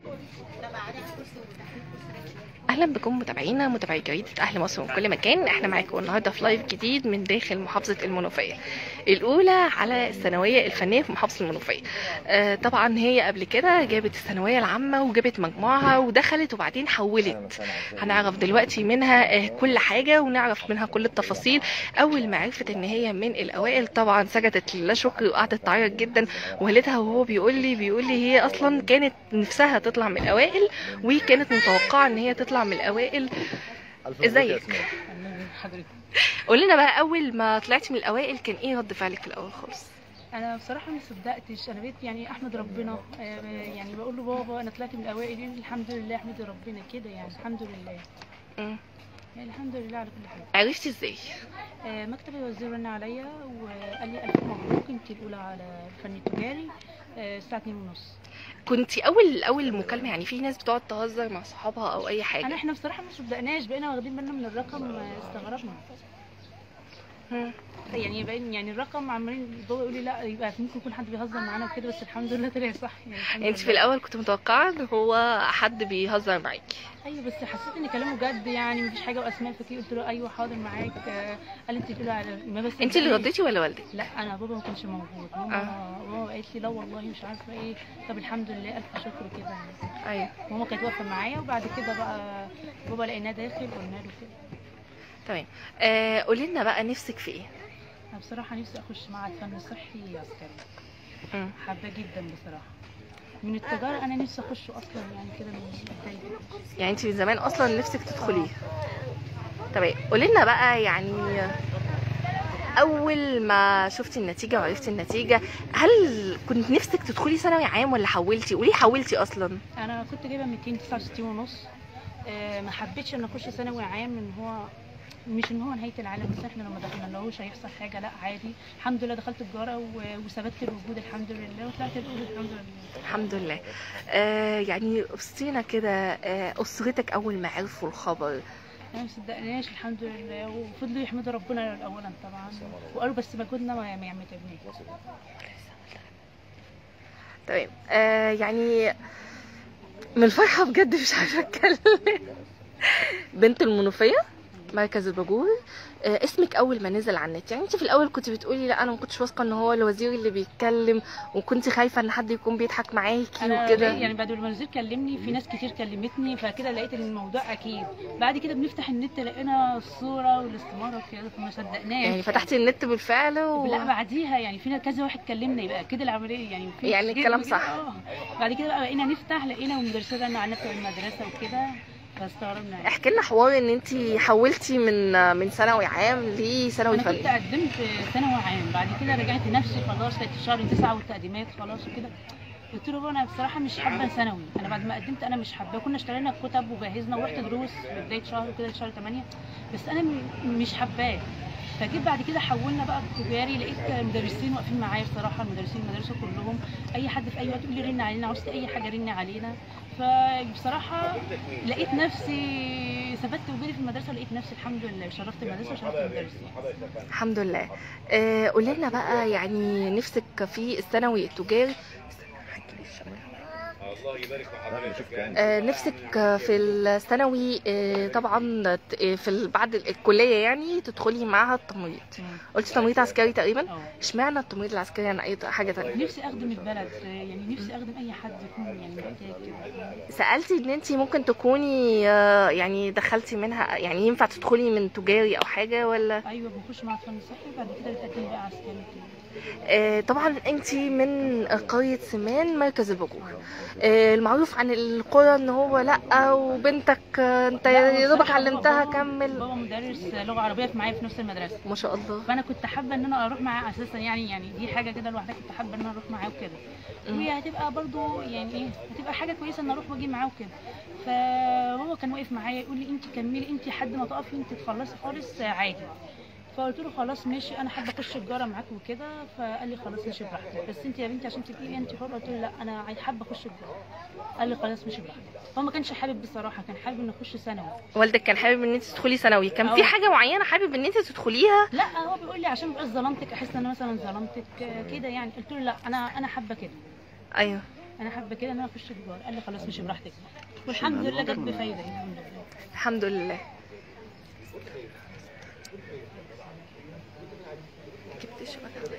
اهلا بكم متابعينا متابعي جريده اهل مصر من كل مكان احنا معاكم النهارده في لايف جديد من داخل محافظه المنوفيه الاولى على الثانويه الفنيه في محافظه المنوفيه آه طبعا هي قبل كده جابت الثانويه العامه وجابت مجموعها ودخلت وبعدين حولت هنعرف دلوقتي منها آه كل حاجه ونعرف منها كل التفاصيل اول ما عرفت ان هي من الاوائل طبعا سجدت لله شكر وقعدت تعيط جدا والدها وهو بيقول لي بيقول لي هي اصلا كانت نفسها تطلع من الاوائل وكانت متوقعه ان هي تطلع من الاوائل ازيك حضرتك قول لنا بقى اول ما طلعتي من الاوائل كان ايه رد فعلك في الاول خالص انا بصراحه ما صدقتش انا بقيت يعني احمد ربنا آه، يعني بقول له بابا انا طلعت من الاوائل يقول لي الحمد لله احمد ربنا كده يعني الحمد لله مم. يعني الحمد لله على كل حاجه عرفتي ازاي آه، مكتب الوزير رن عليا وقال لي الف مبروك انت الاولى على الفن التجاري آه، الساعه 2 ونص كنتي اول اول مكالمه يعني في ناس بتقعد تهزر مع صحابها او اي انا حاجه احنا بصراحه ما صدقناش بقينا واخدين بالنا من الرقم آه، استغربنا مم. يعني باين يعني الرقم عمالين بابا يقول لي لا يبقى ممكن يكون حد بيهزر معانا وكده بس الحمد لله طلع صح يعني الحمد انت في لله. الاول كنت متوقعه ان هو حد بيهزر معاكي ايوه بس حسيت ان كلامه جد يعني مفيش حاجه واسماء فكي قلت له ايوه حاضر معاك آه، قال لي انت بتقولي على ما بس انت اللي إيه؟ رديتي ولا والدك لا انا بابا ما كانش موجود ماما ماما قالت لي لا والله مش عارفه ايه طب الحمد لله الف شكر كده ايوه ماما كانت واقفه معايا وبعد كده بقى بابا لقيناه داخل قلنا له كده تمام آه قولي لنا بقى نفسك في ايه انا بصراحه نفسي اخش معهد فن صحي عسكري مم. حابه جدا بصراحه من التجاره انا نفسي اخشه اصلا يعني كده من بداية. يعني انت من زمان اصلا نفسك تدخليه تمام قولي لنا بقى يعني اول ما شفتي النتيجه وعرفتي النتيجه هل كنت نفسك تدخلي ثانوي عام ولا حولتي وليه حولتي اصلا انا كنت جايبه 269 ونص آه، ما حبيتش ان اخش ثانوي عام ان هو مش ان هو نهايه العالم بس احنا لما دخلنا لهوش هيحصل حاجه لا عادي الحمد لله دخلت تجاره و- وثبت الوجود الحمد لله وطلعت الاولى الحمد لله الحمد لله آه يعني قصتينا كده آه اسرتك اول ما عرفوا الخبر انا ما صدقناش الحمد لله وفضلوا يحمدوا ربنا اولا طبعا وقالوا بس مجهودنا ما ما يعملناش تمام آه يعني من الفرحة بجد مش عارفة اتكلم بنت المنوفية مركز الباجور آه اسمك اول ما نزل على النت يعني انت في الاول كنت بتقولي لا انا ما كنتش واثقه ان هو الوزير اللي بيتكلم وكنت خايفه ان حد يكون بيضحك معاكي انا وكده يعني بعد ما الوزير كلمني في ناس كتير كلمتني فكده لقيت ان الموضوع اكيد بعد كده بنفتح النت لقينا الصوره والاستماره وكده فما صدقناش يعني فتحتي النت بالفعل و... لا بعديها يعني فينا كذا واحد كلمنا يبقى كده العمليه يعني في يعني كتير الكلام وكده، صح. اه بعد كده بقى بقينا نفتح لقينا مدرسات رن على بتوع المدرسه وكده فاستغربنا يعني. احكي لنا حوار ان انت حولتي من من ثانوي عام لثانوي انا كنت فني قدمت ثانوي عام بعد كده رجعت نفسي خلاص كانت في شهر تسعة والتقديمات خلاص وكده قلت له بقى انا بصراحه مش حابه ثانوي انا بعد ما قدمت انا مش حابه كنا اشترينا الكتب وجهزنا ورحت دروس في بدايه شهر وكده شهر 8 بس انا م- مش حباه فجيت بعد كده حولنا بقى تجاري لقيت مدرسين واقفين معايا بصراحه المدرسين المدرسه كلهم اي حد في اي وقت يقول لي رن علينا عاوزتي اي حاجه رن علينا فبصراحه لقيت نفسي ثبت وجودي في المدرسه ولقيت نفسي الحمد لله شرفت المدرسه وشرفت المدرسين الحمد لله آه قولي لنا بقى يعني نفسك في الثانوي التجاري الله يبارك في حضرتك آه، نفسك في الثانوي آه، طبعا ت- آه، في ال- بعد الكليه يعني تدخلي معهد تمريض قلتي تمريض عسكري تقريبا اه اشمعنى التمريض العسكري عن اي حاجه تانية نفسي اخدم البلد يعني نفسي اخدم اي حد يكون يعني محتاج كده سالتي ان انت ممكن تكوني آه، يعني دخلتي منها يعني ينفع تدخلي من تجاري او حاجه ولا ايوه بنخش مع فن صحي بعد كده بتقدم بقى عسكري كده آه، طبعا انت من قريه سمان مركز الباجور آه، المعروف عن القرى ان هو لا وبنتك آه، انت يا دوبك بصراحة علمتها بابا- كمل بابا مدرس لغه عربيه في معايا في نفس المدرسه ما شاء الله فانا كنت حابه ان انا اروح معاه اساسا يعني يعني دي حاجه كده لوحدها كنت حابه ان انا اروح معاه وكده مم. وهي هتبقى برضو يعني ايه هتبقى حاجه كويسه ان اروح واجي معاه وكده فهو كان واقف معايا يقول لي انت كملي انت لحد ما تقفي انت تخلصي خالص عادي فقلت له خلاص ماشي انا حابه اخش تجاره معاك وكده فقال لي خلاص ماشي براحتك بس انت يا بنتي عشان تبقي انت حره قلت له لا انا عايز- حابه اخش تجاره قال لي خلاص ماشي براحتك هو ما كانش حابب بصراحه كان حابب ان اخش ثانوي والدك كان حابب ان انت تدخلي ثانوي كان في أه. حاجه معينه حابب ان انت تدخليها لا هو بيقول لي عشان مبقاش ظلمتك احس ان انا مثلا ظلمتك آه، كده يعني قلت له لا انا انا حابه كده ايوه انا حابه كده ان انا اخش تجاره قال لي خلاص مش براحتك والحمد لله جت بفايده الحمد لله الحمد لله جبت الشبكة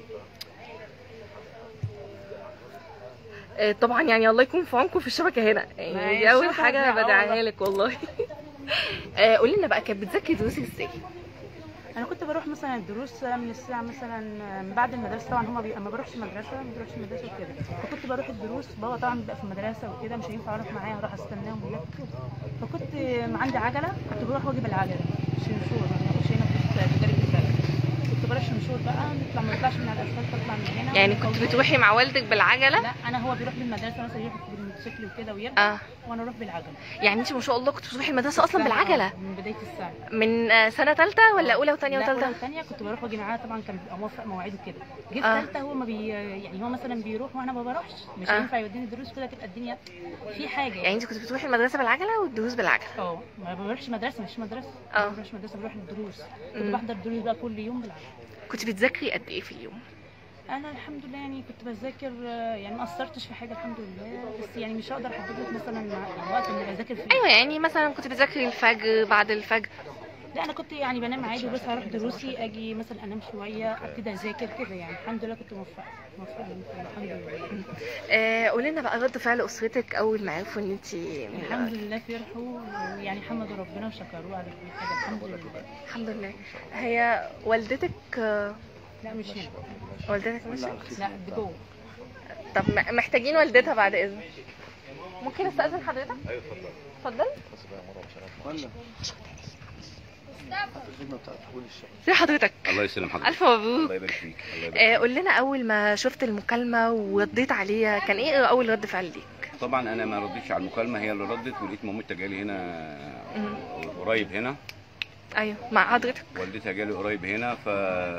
آه، طبعا يعني الله يكون في عونكم في الشبكه هنا ما يعني هي دي اول الشبكة حاجه واسعة بدعيها والله. لك والله آه، قولي لنا بقى كانت بتذاكري دروسك ازاي انا كنت بروح مثلا الدروس من الساعه مثلا من بعد المدرسه طبعا هما بي... ما بروحش المدرسه ما بروحش المدرسه وكده فكنت بروح الدروس بابا طبعا بيبقى في المدرسه وكده مش هينفع اروح معاه اروح استناهم ولا فكنت عندي عجله كنت بروح واجيب العجله شنشور ما بروحش هنا في تجارب البلد كنت بروح شنشور بقى نطلع ما نطلعش من على الاسفلت اطلع من هنا يعني كنت بتروحي مع والدك بالعجله لا انا هو بيروح بالمدرسه مثلا يروح بالموتوسيكل وكده ويرجع اه وانا اروح بالعجله يعني انت ما شاء الله كنت بتروحي المدرسه اصلا بالعجله من بدايه السنه من آه، سنه ثالثه ولا اولى وثانيه لا اولى وثالثه وثانيه كنت بروح واجي معاه طبعا كان بيبقى موافق مواعيده كده جيت آه. ثالثه هو ما بي يعني هو مثلا بيروح وانا ما بروحش مش آه. هينفع يوديني دروس كده تبقى الدنيا في حاجه يعني انت كنت بتروحي المدرسه بالعجله والدروس بالعجله اه ما بروحش مدرسه مش مدرسه آه. ما بروحش مدرسه بروح الدروس كنت مم. بحضر دروس بقى كل يوم بالعافيه كنت بتذاكري قد ايه في اليوم انا الحمد لله يعني كنت بذاكر آه، يعني ما قصرتش في حاجه الحمد لله بس يعني مش هقدر احدد لك مثلا مع- الوقت اللي بذاكر فيه ايوه يعني مثلا كنت بتذاكري الفجر بعد الفجر لا انا كنت يعني بنام عادي وبس هروح دروسي اجي مثلا انام شويه ابتدي اذاكر كده يعني الحمد لله كنت موفقه موفقه الحمد لله آه قولي لنا بقى رد فعل اسرتك اول ما عرفوا ان انت الحمد لله فرحوا ويعني حمدوا ربنا وشكروه على كل حاجه الحمد لله الحمد لله هي والدتك آه، لا مش هنا والدتك مش لا دي جوه طب م- محتاجين والدتها بعد اذنك ممكن استاذن حضرتك ايوه اتفضل اتفضل ولا الخدمه بتاعت دخول الشغل ازي حضرتك الله يسلم حضرتك الف مبروك الله يبارك فيك الله يبارك آه قول لنا اول ما شفت المكالمه ورديت عليها كان ايه اول رد فعل ليك فيك. طبعا انا ما ردتش على المكالمه هي اللي ردت ولقيت مامتها جالي هنا مم. قريب هنا ايوه مع حضرتك والدتها جالي قريب هنا ف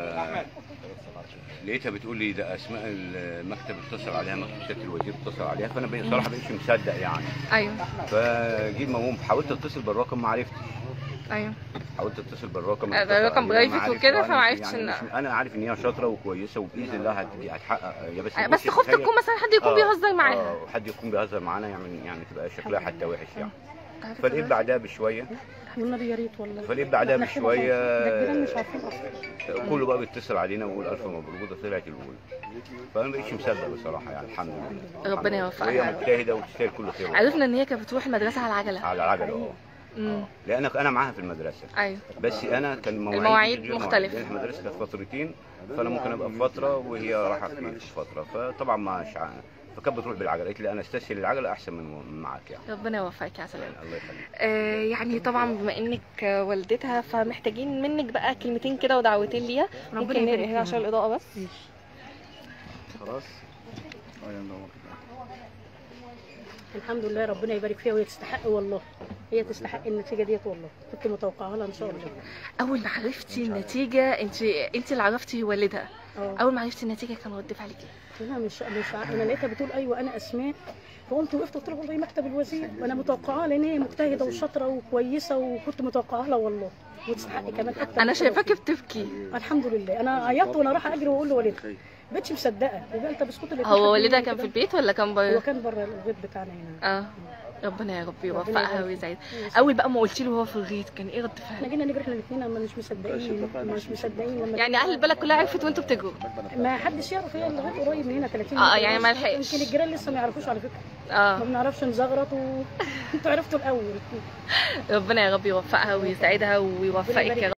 لقيتها بتقول لي ده اسماء المكتب اتصل عليها مكتب سياده الوزير اتصل عليها فانا بصراحه بقيتش مصدق يعني ايوه فجيت مقوم حاولت اتصل بالرقم ما عرفتش ايوه حاولت اتصل بالرقم آه، ده اتصل رقم عليها، برايفت ما عرفت- وكده آه، فما عرفتش يعني إن- مش- انا عارف ان هي شاطره وكويسه وباذن الله هت- هتحقق يا بس آه، بس بصي، خفت تخيل- تكون مثلا حد يكون آه، بيهزر معاها اه حد يكون بيهزر معانا يعني يعني تبقى شكلها حتى وحش يعني عارفة فلقيت دلوقتي؟ بعدها بشويه والنبي يا ريت والله فلقيت بعدها إحنا كده بشويه ده الجيران مش عارفين اصلا كله بقى بيتصل علينا ويقول الف مبروك ده طلعت الاولى فانا ما بقتش مصدق بصراحه يعني الحمد لله ربنا الحمد لله. يوفقها. وهي مجتهده وتستاهل كل خير والله. عرفنا ان هي كانت بتروح المدرسه على العجله على العجله اه امم لان انا معاها في المدرسه ايوه بس انا كان مواعيد المواعيد غير مواعيد. مختلفة. لان المدرسه كانت فترتين فانا ممكن ابقى في فتره وهي رايحه في فتره فطبعا مش ع- فكانت بتروح بالعجله قالت لي انا استسهل العجله احسن من من معاك يعني ربنا يوفقك يا سلام الله يخليك آه يعني طبعا بما انك آه، والدتها فمحتاجين منك بقى كلمتين كده ودعوتين ليها ربنا ممكن يبارك ننقل هنا عشان فيهم. الاضاءه بس خلاص اه يا نور الحمد لله ربنا يبارك فيها وهي تستحق والله هي تستحق النتيجه ديت والله كنت متوقعه لها ان شاء الله اول ما عرفتي النتيجه انت انت اللي عرفتي والدها اه اول ما عرفتي النتيجه كان رد فعلك ايه انا مش مش ع- انا لقيتها بتقول ايوه انا اسماء فقمت وقفت قلت لها والله مكتب الوزير وانا متوقعاها لان هي مجتهده وشاطره وكويسه وكنت متوقعاها لها والله وتستحق كمان حتى انا البطولة شايفاكي فيه. بتبكي الحمد لله انا عيطت وانا رايحه اجري واقول لوالدها ما بقتش مصدقه يبقى انت بسكوت اللي هو اتنشف والدها مني كان في كده. البيت ولا كان هو بره كان بره البيت بتاعنا هنا اه ربنا يا رب ربنا يوفقها يبارك ويسعدها فيك. اول بقى ما قلتي له هو في الغيط كان ايه رد احنا فعله جينا نجري احنا الاثنين اما مش مصدقين مش مصدقين لما يعني اهل البلد كلها عرفت وانتوا بتجروا ما حدش يعرف هي لغايه قريب من هنا 30 آه، متر يعني ما بس. لحقش. يمكن الجيران لسه ما يعرفوش على فكره اه ما بنعرفش نزغرط و... انتوا عرفتوا الاول ربنا يا رب يوفقها ويسعدها ويوفقك يا رب